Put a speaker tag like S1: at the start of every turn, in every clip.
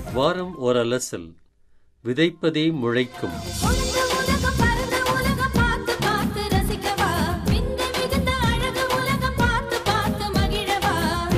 S1: வாரம் ஓர் அலசல் விதைப்பதே முளைக்கும்
S2: உலக உலகம் பரந்த உலகம் பார்த்து பார்த்து ரசிக்கவா விந்தை மிகுந்த அழகு உலகம் பார்த்து பார்த்து மகிழவா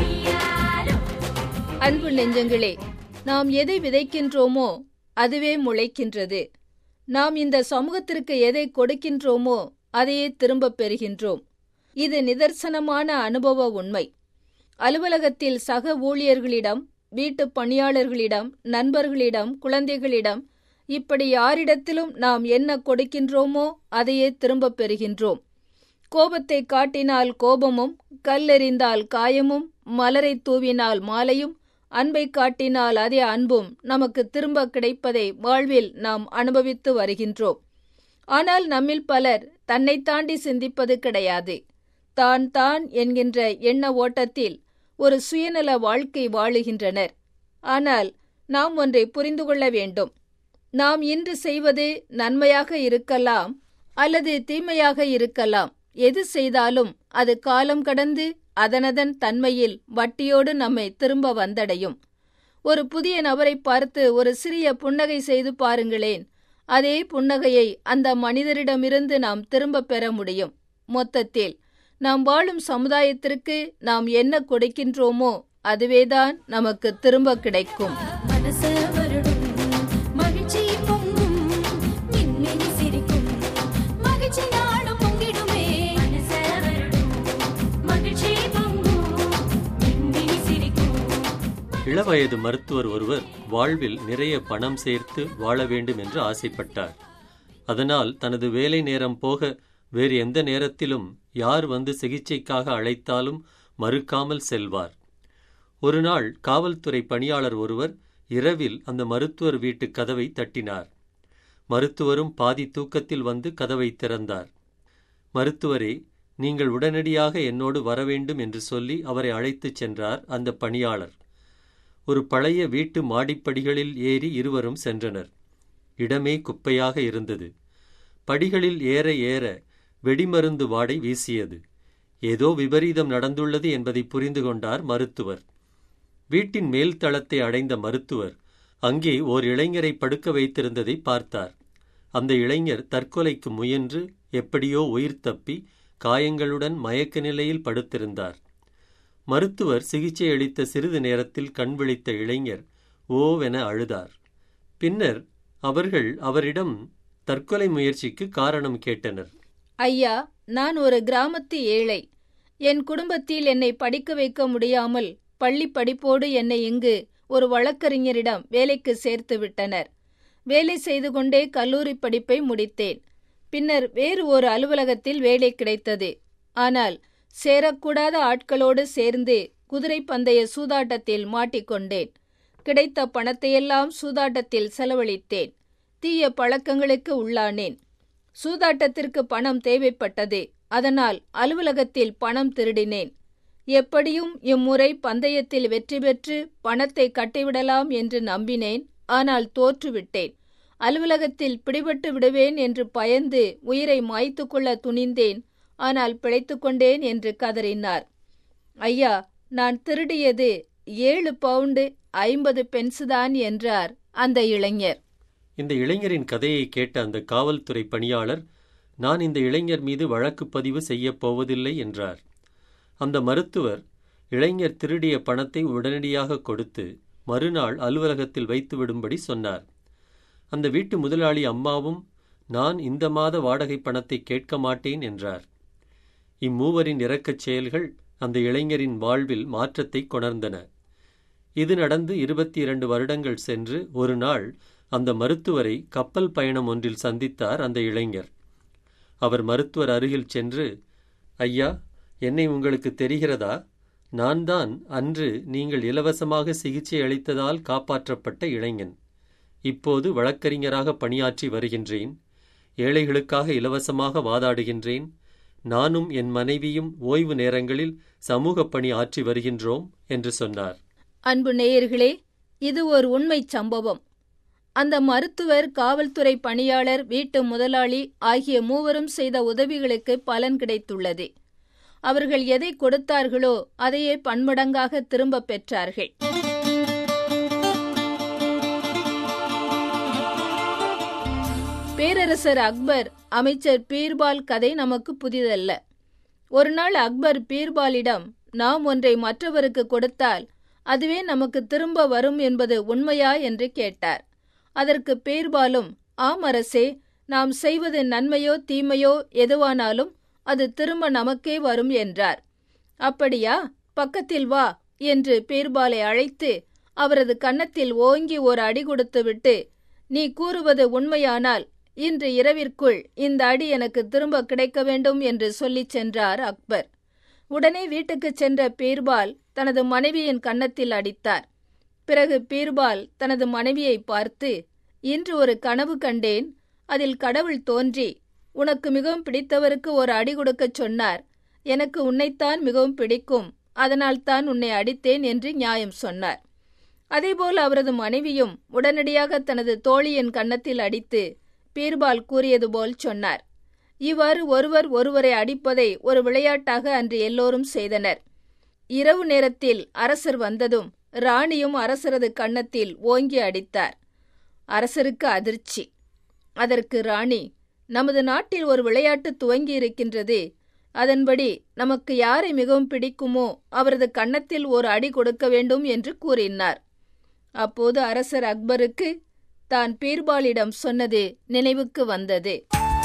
S3: அன்பு நெஞ்சங்களே நாம் எதை விதைக்கின்றோமோ அதுவே முளைக்கின்றது நாம் இந்த சமூகத்திற்கு எதை கொடுக்கின்றோமோ அதையே திரும்பப் பெறுகின்றோம் இது நிதர்சனமான அனுபவ உண்மை அலுவலகத்தில் சக ஊழியர்களிடம் வீட்டுப் பணியாளர்களிடம் நண்பர்களிடம் குழந்தைகளிடம் இப்படி யாரிடத்திலும் நாம் என்ன கொடுக்கின்றோமோ அதையே திரும்பப் பெறுகின்றோம் கோபத்தை காட்டினால் கோபமும் கல்லெறிந்தால் காயமும் மலரை தூவினால் மாலையும் அன்பை காட்டினால் அதே அன்பும் நமக்கு திரும்ப கிடைப்பதை வாழ்வில் நாம் அனுபவித்து வருகின்றோம் ஆனால் நம்மில் பலர் தன்னை தாண்டி சிந்திப்பது கிடையாது தான் தான் என்கின்ற எண்ண ஓட்டத்தில் ஒரு சுயநல வாழ்க்கை வாழுகின்றனர் ஆனால் நாம் ஒன்றை புரிந்து கொள்ள வேண்டும் நாம் இன்று செய்வது நன்மையாக இருக்கலாம் அல்லது தீமையாக இருக்கலாம் எது செய்தாலும் அது காலம் கடந்து அதனதன் தன்மையில் வட்டியோடு நம்மை திரும்ப வந்தடையும் ஒரு புதிய நபரை பார்த்து ஒரு சிறிய புன்னகை செய்து பாருங்களேன் அதே புன்னகையை அந்த மனிதரிடமிருந்து நாம் திரும்ப பெற முடியும் மொத்தத்தில் நாம் வாழும் சமுதாயத்திற்கு நாம் என்ன கொடுக்கின்றோமோ அதுவேதான் நமக்கு திரும்ப கிடைக்கும்
S2: மனச வருடும் மகிழ்ச்சி பொங்கும் மின்மினி சிரிக்கும் மகிழ்ச்சி நாளும் பொங்கிடுமே மனச வருடும் மகிழ்ச்சி பொங்கும் மின்மினி சிரிக்கும்
S1: இளவயது மருத்துவர் ஒருவர் வாழ்வில் நிறைய பணம் சேர்த்து வாழ வேண்டும் என்று ஆசைப்பட்டார் அதனால் தனது வேலை நேரம் போக வேறு எந்த நேரத்திலும் யார் வந்து சிகிச்சைக்காக அழைத்தாலும் மறுக்காமல் செல்வார் ஒரு நாள் காவல்துறை பணியாளர் ஒருவர் இரவில் அந்த மருத்துவர் வீட்டு கதவை தட்டினார் மருத்துவரும் பாதி தூக்கத்தில் வந்து கதவை திறந்தார் மருத்துவரே நீங்கள் உடனடியாக என்னோடு வரவேண்டும் என்று சொல்லி அவரை அழைத்துச் சென்றார் அந்த பணியாளர் ஒரு பழைய வீட்டு மாடிப்படிகளில் ஏறி இருவரும் சென்றனர் இடமே குப்பையாக இருந்தது படிகளில் ஏற ஏற வெடிமருந்து வாடை வீசியது ஏதோ விபரீதம் நடந்துள்ளது என்பதை புரிந்து கொண்டார் மருத்துவர் வீட்டின் மேல் தளத்தை அடைந்த மருத்துவர் அங்கே ஓர் இளைஞரை படுக்க வைத்திருந்ததை பார்த்தார் அந்த இளைஞர் தற்கொலைக்கு முயன்று எப்படியோ உயிர் தப்பி காயங்களுடன் மயக்க நிலையில் படுத்திருந்தார் மருத்துவர் சிகிச்சை அளித்த சிறிது நேரத்தில் கண் விழித்த இளைஞர் ஓவென அழுதார் பின்னர் அவர்கள் அவரிடம் தற்கொலை முயற்சிக்கு காரணம் கேட்டனர்
S3: ஐயா நான் ஒரு கிராமத்து ஏழை என் குடும்பத்தில் என்னை படிக்க வைக்க முடியாமல் பள்ளி படிப்போடு என்னை இங்கு ஒரு வழக்கறிஞரிடம் வேலைக்கு சேர்த்து விட்டனர் வேலை செய்து கொண்டே கல்லூரி படிப்பை முடித்தேன் பின்னர் வேறு ஒரு அலுவலகத்தில் வேலை கிடைத்தது ஆனால் சேரக்கூடாத ஆட்களோடு சேர்ந்து குதிரை பந்தய சூதாட்டத்தில் மாட்டிக்கொண்டேன் கிடைத்த பணத்தையெல்லாம் சூதாட்டத்தில் செலவழித்தேன் தீய பழக்கங்களுக்கு உள்ளானேன் சூதாட்டத்திற்கு பணம் தேவைப்பட்டது அதனால் அலுவலகத்தில் பணம் திருடினேன் எப்படியும் இம்முறை பந்தயத்தில் வெற்றி பெற்று பணத்தை கட்டிவிடலாம் என்று நம்பினேன் ஆனால் தோற்றுவிட்டேன் அலுவலகத்தில் பிடிபட்டு விடுவேன் என்று பயந்து உயிரை மாய்த்து கொள்ள துணிந்தேன் ஆனால் பிழைத்துக் கொண்டேன் என்று கதறினார் ஐயா நான் திருடியது ஏழு பவுண்டு ஐம்பது பென்சுதான் என்றார் அந்த இளைஞர்
S1: இந்த இளைஞரின் கதையை கேட்ட அந்த காவல்துறை பணியாளர் நான் இந்த இளைஞர் மீது வழக்கு பதிவு செய்யப் போவதில்லை என்றார் அந்த மருத்துவர் இளைஞர் திருடிய பணத்தை உடனடியாக கொடுத்து மறுநாள் அலுவலகத்தில் வைத்து விடும்படி சொன்னார் அந்த வீட்டு முதலாளி அம்மாவும் நான் இந்த மாத வாடகை பணத்தை கேட்க மாட்டேன் என்றார் இம்மூவரின் இரக்கச் செயல்கள் அந்த இளைஞரின் வாழ்வில் மாற்றத்தை கொணர்ந்தன இது நடந்து இருபத்தி இரண்டு வருடங்கள் சென்று ஒரு நாள் அந்த மருத்துவரை கப்பல் பயணம் ஒன்றில் சந்தித்தார் அந்த இளைஞர் அவர் மருத்துவர் அருகில் சென்று ஐயா என்னை உங்களுக்கு தெரிகிறதா நான் தான் அன்று நீங்கள் இலவசமாக சிகிச்சை அளித்ததால் காப்பாற்றப்பட்ட இளைஞன் இப்போது வழக்கறிஞராக பணியாற்றி வருகின்றேன் ஏழைகளுக்காக இலவசமாக வாதாடுகின்றேன் நானும் என் மனைவியும் ஓய்வு நேரங்களில் சமூக பணி ஆற்றி வருகின்றோம் என்று சொன்னார்
S3: அன்பு நேயர்களே இது ஒரு உண்மைச் சம்பவம் அந்த மருத்துவர் காவல்துறை பணியாளர் வீட்டு முதலாளி ஆகிய மூவரும் செய்த உதவிகளுக்கு பலன் கிடைத்துள்ளது அவர்கள் எதை கொடுத்தார்களோ அதையே பன்மடங்காக திரும்பப் பெற்றார்கள் பேரரசர் அக்பர் அமைச்சர் பீர்பால் கதை நமக்கு புதிதல்ல ஒரு நாள் அக்பர் பீர்பாலிடம் நாம் ஒன்றை மற்றவருக்கு கொடுத்தால் அதுவே நமக்கு திரும்ப வரும் என்பது உண்மையா என்று கேட்டார் அதற்கு பீர்பாலும் ஆம் அரசே நாம் செய்வது நன்மையோ தீமையோ எதுவானாலும் அது திரும்ப நமக்கே வரும் என்றார் அப்படியா பக்கத்தில் வா என்று பீர்பாலை அழைத்து அவரது கன்னத்தில் ஓங்கி ஒரு அடி கொடுத்துவிட்டு நீ கூறுவது உண்மையானால் இன்று இரவிற்குள் இந்த அடி எனக்கு திரும்ப கிடைக்க வேண்டும் என்று சொல்லிச் சென்றார் அக்பர் உடனே வீட்டுக்குச் சென்ற பீர்பால் தனது மனைவியின் கன்னத்தில் அடித்தார் பிறகு பீர்பால் தனது மனைவியை பார்த்து இன்று ஒரு கனவு கண்டேன் அதில் கடவுள் தோன்றி உனக்கு மிகவும் பிடித்தவருக்கு ஒரு அடி கொடுக்கச் சொன்னார் எனக்கு உன்னைத்தான் மிகவும் பிடிக்கும் அதனால்தான் உன்னை அடித்தேன் என்று நியாயம் சொன்னார் அதேபோல் அவரது மனைவியும் உடனடியாக தனது தோழியின் கன்னத்தில் அடித்து பீர்பால் கூறியது போல் சொன்னார் இவ்வாறு ஒருவர் ஒருவரை அடிப்பதை ஒரு விளையாட்டாக அன்று எல்லோரும் செய்தனர் இரவு நேரத்தில் அரசர் வந்ததும் ராணியும் அரசரது கன்னத்தில் ஓங்கி அடித்தார் அரசருக்கு அதிர்ச்சி அதற்கு ராணி நமது நாட்டில் ஒரு விளையாட்டு துவங்கி இருக்கின்றது அதன்படி நமக்கு யாரை மிகவும் பிடிக்குமோ அவரது கன்னத்தில் ஒரு அடி கொடுக்க வேண்டும் என்று கூறினார் அப்போது அரசர் அக்பருக்கு தான் பீர்பாலிடம் சொன்னது நினைவுக்கு வந்தது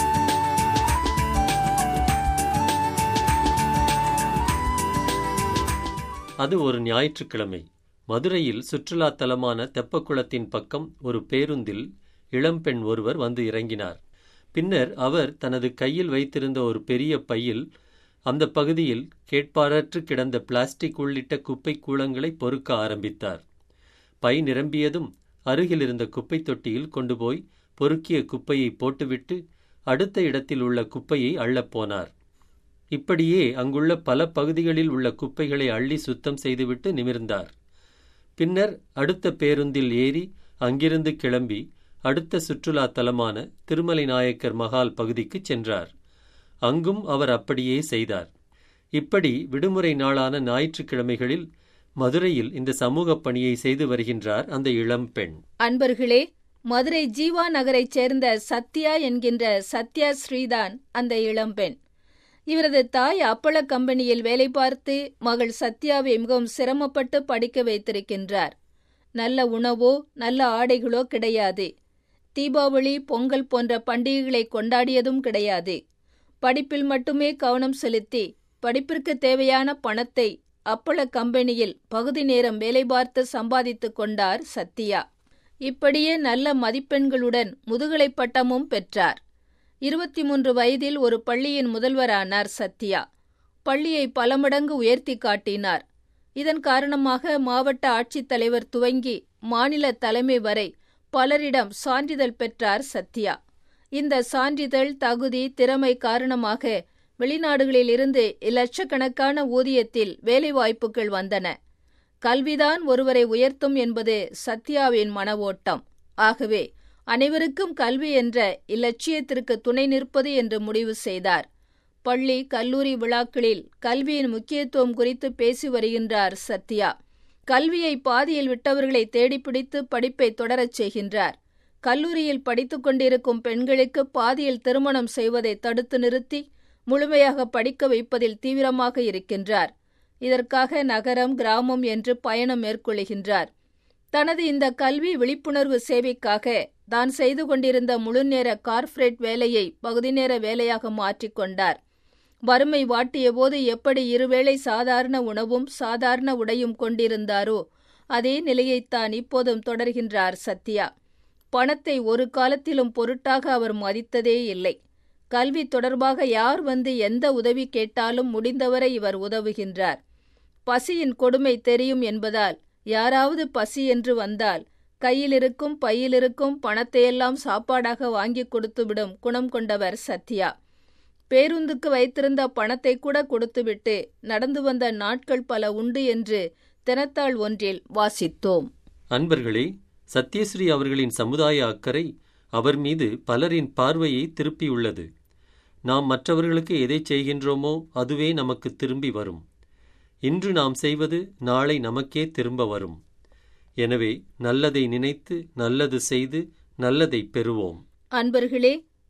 S1: அது ஒரு ஞாயிற்றுக்கிழமை மதுரையில் சுற்றுலா தலமான தெப்பக்குளத்தின் பக்கம் ஒரு பேருந்தில் இளம்பெண் ஒருவர் வந்து இறங்கினார் பின்னர் அவர் தனது கையில் வைத்திருந்த ஒரு பெரிய பையில் அந்த பகுதியில் கேட்பாரற்று கிடந்த பிளாஸ்டிக் உள்ளிட்ட குப்பை கூளங்களை பொறுக்க ஆரம்பித்தார் பை நிரம்பியதும் அருகில் இருந்த குப்பை தொட்டியில் கொண்டு போய் பொறுக்கிய குப்பையை போட்டுவிட்டு அடுத்த இடத்தில் உள்ள குப்பையை அள்ளப் போனார் இப்படியே அங்குள்ள பல பகுதிகளில் உள்ள குப்பைகளை அள்ளி சுத்தம் செய்துவிட்டு நிமிர்ந்தார் பின்னர் அடுத்த பேருந்தில் ஏறி அங்கிருந்து கிளம்பி அடுத்த சுற்றுலா தலமான திருமலை நாயக்கர் மகால் பகுதிக்குச் சென்றார் அங்கும் அவர் அப்படியே செய்தார் இப்படி விடுமுறை நாளான ஞாயிற்றுக்கிழமைகளில் மதுரையில் இந்த சமூகப் பணியை செய்து வருகின்றார் அந்த இளம்பெண்
S3: அன்பர்களே மதுரை ஜீவா நகரைச் சேர்ந்த சத்யா என்கின்ற சத்யா ஸ்ரீதான் அந்த இளம்பெண் இவரது தாய் அப்பள கம்பெனியில் வேலை பார்த்து மகள் சத்யாவை மிகவும் சிரமப்பட்டு படிக்க வைத்திருக்கின்றார் நல்ல உணவோ நல்ல ஆடைகளோ கிடையாது தீபாவளி பொங்கல் போன்ற பண்டிகைகளை கொண்டாடியதும் கிடையாது படிப்பில் மட்டுமே கவனம் செலுத்தி படிப்பிற்கு தேவையான பணத்தை அப்பள கம்பெனியில் பகுதி நேரம் வேலை பார்த்து சம்பாதித்துக் கொண்டார் சத்யா இப்படியே நல்ல மதிப்பெண்களுடன் முதுகலை பட்டமும் பெற்றார் இருபத்தி மூன்று வயதில் ஒரு பள்ளியின் முதல்வரானார் சத்யா பள்ளியை பல மடங்கு உயர்த்தி காட்டினார் இதன் காரணமாக மாவட்ட ஆட்சித்தலைவர் துவங்கி மாநில தலைமை வரை பலரிடம் சான்றிதழ் பெற்றார் சத்யா இந்த சான்றிதழ் தகுதி திறமை காரணமாக வெளிநாடுகளில் இருந்து இலட்சக்கணக்கான ஊதியத்தில் வேலைவாய்ப்புகள் வந்தன கல்விதான் ஒருவரை உயர்த்தும் என்பது சத்யாவின் மன ஓட்டம் ஆகவே அனைவருக்கும் கல்வி என்ற இலட்சியத்திற்கு துணை நிற்பது என்று முடிவு செய்தார் பள்ளி கல்லூரி விழாக்களில் கல்வியின் முக்கியத்துவம் குறித்து பேசி வருகின்றார் சத்யா கல்வியை பாதியில் விட்டவர்களை தேடிப்பிடித்து படிப்பை தொடரச் செய்கின்றார் கல்லூரியில் படித்துக் கொண்டிருக்கும் பெண்களுக்கு பாதியில் திருமணம் செய்வதை தடுத்து நிறுத்தி முழுமையாக படிக்க வைப்பதில் தீவிரமாக இருக்கின்றார் இதற்காக நகரம் கிராமம் என்று பயணம் மேற்கொள்கின்றார் தனது இந்த கல்வி விழிப்புணர்வு சேவைக்காக தான் செய்து கொண்டிருந்த முழுநேர கார்ப்பரேட் வேலையை பகுதி நேர வேலையாக மாற்றிக்கொண்டார் வறுமை வாட்டிய போது எப்படி இருவேளை சாதாரண உணவும் சாதாரண உடையும் கொண்டிருந்தாரோ அதே நிலையைத்தான் இப்போதும் தொடர்கின்றார் சத்யா பணத்தை ஒரு காலத்திலும் பொருட்டாக அவர் மதித்ததே இல்லை கல்வி தொடர்பாக யார் வந்து எந்த உதவி கேட்டாலும் முடிந்தவரை இவர் உதவுகின்றார் பசியின் கொடுமை தெரியும் என்பதால் யாராவது பசி என்று வந்தால் கையிலிருக்கும் பையிலிருக்கும் பணத்தையெல்லாம் சாப்பாடாக வாங்கி கொடுத்துவிடும் குணம் கொண்டவர் சத்யா பேருந்துக்கு வைத்திருந்த பணத்தை கூட கொடுத்துவிட்டு நடந்து வந்த நாட்கள் பல உண்டு என்று தினத்தாள் ஒன்றில் வாசித்தோம்
S1: அன்பர்களே சத்யஸ்ரீ அவர்களின் சமுதாய அக்கறை அவர் மீது பலரின் பார்வையை திருப்பியுள்ளது நாம் மற்றவர்களுக்கு எதை செய்கின்றோமோ அதுவே நமக்கு திரும்பி வரும் இன்று நாம் செய்வது நாளை நமக்கே திரும்ப வரும் எனவே நல்லதை நினைத்து நல்லது செய்து நல்லதை பெறுவோம்
S3: அன்பர்களே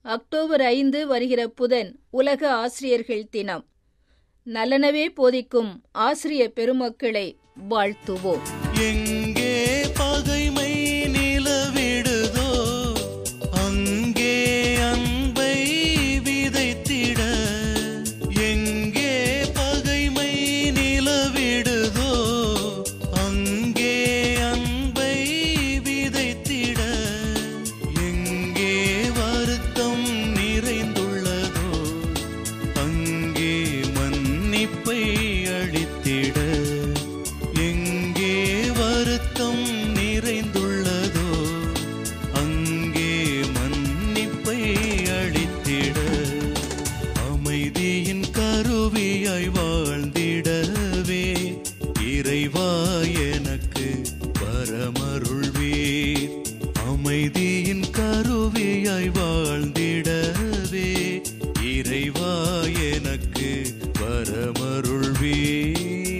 S3: அக்டோபர் ஐந்து வருகிற புதன் உலக ஆசிரியர்கள் தினம் நலனவே போதிக்கும் ஆசிரிய பெருமக்களை வாழ்த்துவோம்
S4: எங்கே பகைமை நிலவிடுதோ அங்கே அன்பை விதைத்திட எங்கே பகைமை நிலவிடுதோ அங்கே அன்பை விதைத்திட எங்கே வருத்தம் நிறைந்துள்ளதோ அங்கே மன்னிப்பை அளித்திட எங்கே வருத்தம் நிறைந்துள்ளதோ அங்கே மன்னிப்பை அளித்திட அமைதியின் கருவியாய் வாழ்ந்திடவே இறைவா எனக்கு வரமருள்வீர் அமைதியின் கருவியாய் வாழ்ந்திடவே இறைவா எனக்கு வரமருள்வீர்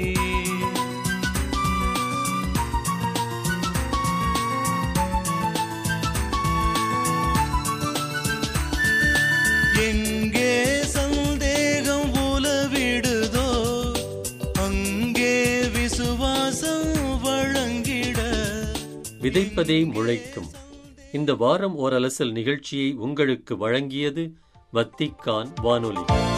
S4: எங்கே சந்தேகம் உலவிடுதோ அங்கே விசுவாசம் வழங்கிட
S1: விதைப்பதே முளைக்கும் இந்த வாரம் ஓர் அலசல் நிகழ்ச்சியை உங்களுக்கு வழங்கியது வத்திக்கான் வானொலி